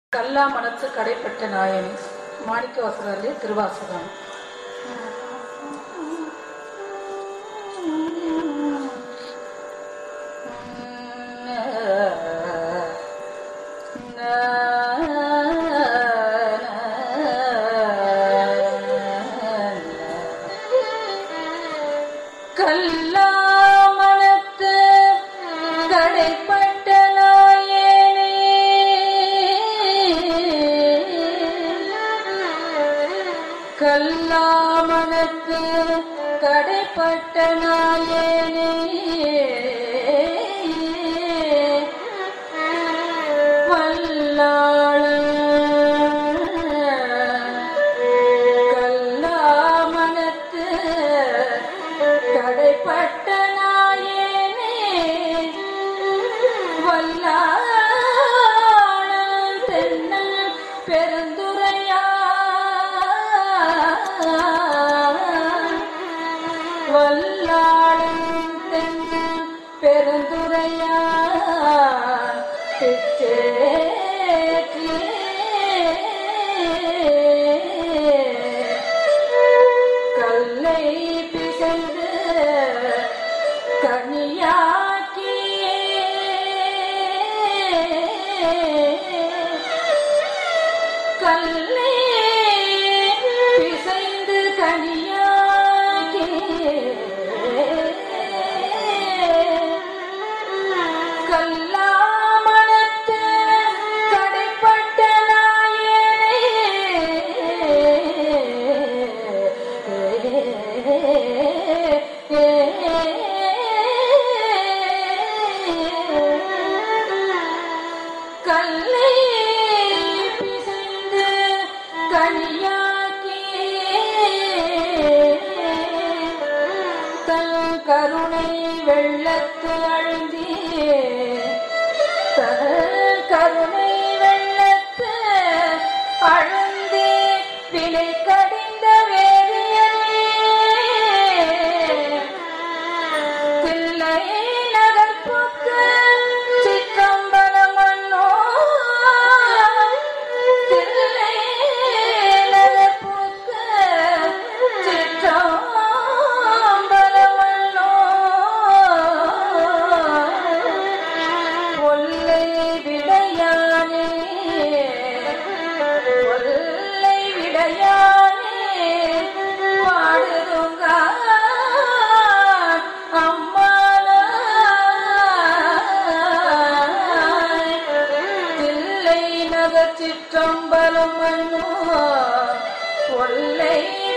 கல்லா மனத்து கடைப்பட்ட நாயனி மாணிக்க வாசகர்லே திருவாசகம் கல்லா மனத்து கடைப்பட்ட நாயனே கல்லாமணத்து கடைப்பட்ட நாயனே வல்லாள கல்லாமணத்து கடைப்பட்ட நாயனே வல்லாள தென்னல் பெருந்துரையா வல்லாளன் தென்னல் பெருந்துரையா கல்லை பிசைந்து கனியாக்கி கல்லை பிசைந்து கனியாக்கி கல்லாமணத்து கடைப்பட்ட கல்லை பிசைந்து கனியாக்கி தன் கருணை வெள்ளத்து அழுந்தி தன் கருணை வெள்ளத்து அழுந்தி வினை கடிந்த வேதியனே தில்லை நகர்ப்புக்கு சிற்றம்பலம் மன்னோ தில்லை நகர்ப்புக்கு சிற்றம்பலம் மன்னோ ஒல்லை விடையானே ஒல்லை விடையானே பாடுதுங்க அம்மானாய் தில்லை நகர் சிற்றம்பலம் மன்னோ ஒல்லை